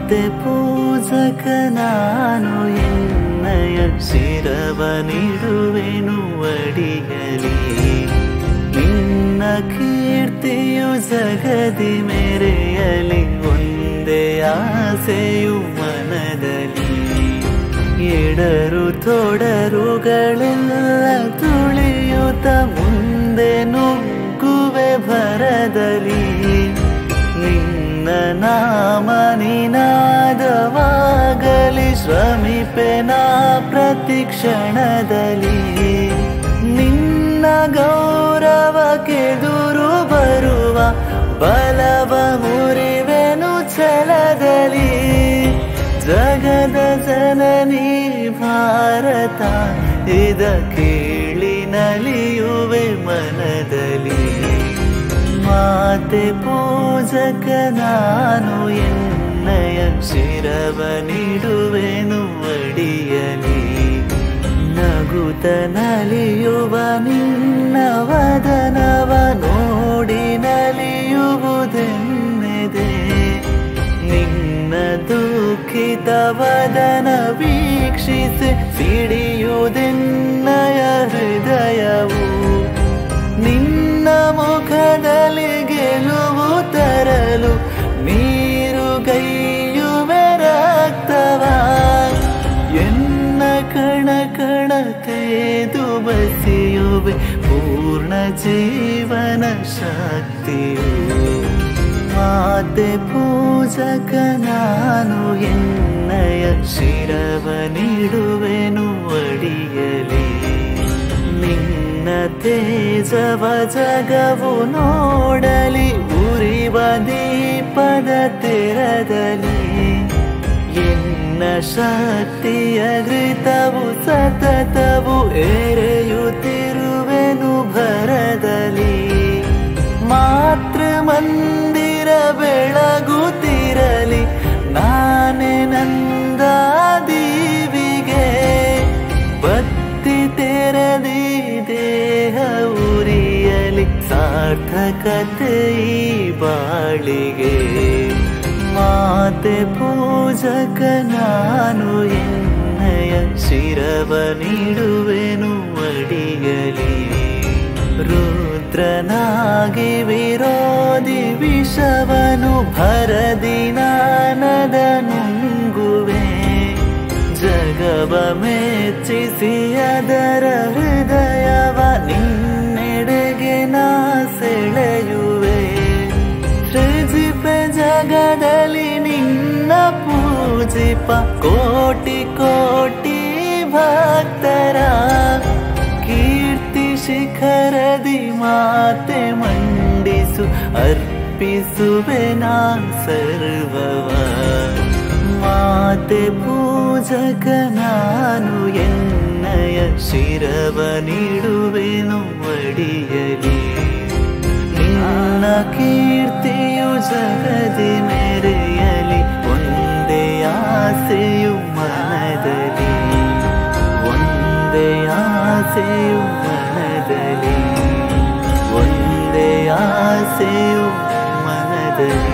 ಮಾತೆ ಪೂಜಕ ನಾನು ಎನ್ನಯ ಶಿರವ ನೀಡುವೆನು ಅಡಿಯಲಿ ನಿನ್ನ ಕೀರ್ತಿಯು ಜಗದಿ ಮೆರೆಯಲಿ ಒಂದೇ ಆಸೆಯು ಮನದಲ್ಲಿ ಎಡರು ತೊಡರುಗಳೆಲ್ಲ ತುಳಿಯುತ್ತ ಮುಂದೆ ನುಗ್ಗುವೆ ಭರದಲ್ಲಿ ನಿನ್ನ ನಾಮ ನಿನಾದವಾಗಲಿ ಶ್ರಮಿಪೆನಾ ಪ್ರತಿಕ್ಷಣದಲ್ಲಿ ನಿನ್ನ ಗೌರವಕ್ಕೆದುರು ಬರುವ ಬಲವ ಮುರಿವೆನು ಛಲದಲ್ಲಿ ಜಗದ ಜನನಿ ಭಾರತ ಇದ ಕೇಳಿ ನಲಿಯುವೆ ಮನದಲ್ಲಿ ಮಾತೆ ಪೂಜಕ ನಾನು ಎನ್ನಯ ಶಿರವ ನೀಡುವೆನು ಅಡಿಯಲಿ ನಗುತ ನಲಿಯುವ ನಿನ್ನ ವದನವ ನೋಡಿ ನಲಿಯುವುದೆನ್ನೆದೆ ನಿನ್ನ ದುಃಖಿತ ವದನ ವೀಕ್ಷಿಸಿ ಸಿಡಿಯುವುದೆನ್ನಯ ಹೃದಯವು ನಿನ್ನ ಮುಖದಲ್ಲಿ ಗೆಲುವು ತರಲು ನೀರು ಗೈಯುವೆ ರಕ್ತವ ಎನ್ನ ಕಣ ಕಣ ತೇದು ಬಸಿಯುವೆ ಪೂರ್ಣ ಜೀವನ ಶಕ್ತಿಯು ಮಾತೆ ಪೂಜಕ ನಾನು ಎನ್ನಯ ಶಿರವ ನೀಡುವೆನು ಅಡಿಯಲಿ ನಿನ್ನ ತೇಜವ ಜಗವು ನೋಡಲಿ ಉರಿವ ದೀಪದ ತೆರದಲ್ಲಿ ಎನ್ನ ಶಕ್ತಿಯ ಘೃತವು ಸತತವು ಎರೆಯುತ್ತಿರುವೆನು ಭರದಲ್ಲಿ ಮಾತೃ ಮಂದಿರ ಬೆಳಗುತ್ತಿರಲಿ ನಾನೇ ನಂದ ದೀವಿಗೆ ಬತ್ತಿ ತೆರದಿ ದೇಹ ಉರಿಯಲಿ ಸಾರ್ಥಕತೆ ಈ ಬಾಳಿಗೆ ಮಾತೆ ಪೂಜಕ ನಾನು ಎನ್ನಯ ಶಿರವ ನೀಡುವೆನು ಅಡಿಯಲಿ ರುದ್ರನಾಗಿ ವಿರೋಧಿ ವಿಷವನು ಭರದಿ ನಾನದ ನುಂಗುವೆ ಜಗವ ಮೆಚ್ಚಿಸಿ ಅದರ ಹೃದಯವ ನಿನ್ನೆಡೆಗೆ ನಾ ಸೆಳೆಯುವೆ ಸೃಜಿಪೆ ಜಗದಲ್ಲಿ ನಿನ್ನ ಪೂಜಿಪ ಕೋಟಿ ಕೋಟಿ ಭಕ್ತರ ಕೀರ್ತಿ ಶಿಖರದಿ ಮಾತೆ ಮಂಡಿಸು ಅರ್ಪಿಸುವೆ ನಾ ಸರ್ವವ ಮಾತೆ ಪೂಜಕ ನಾನು ಎನ್ನಯ ಶಿರವ ನೀಡುವೆನು ಅಡಿಯಲಿ ನಿನ್ನ ಕೀರ್ತಿಯು ಜಗದಿ ಮೆರೆಯಲಿ ಒಂದೇ ಆಸೆಯು ಮನದಲ್ಲಿ ಒಂದೇ ಆಸೆಯು ಮನದಲ್ಲಿ ಒಂದೇ ಆಸೆಯು ಮನದಲ್ಲಿ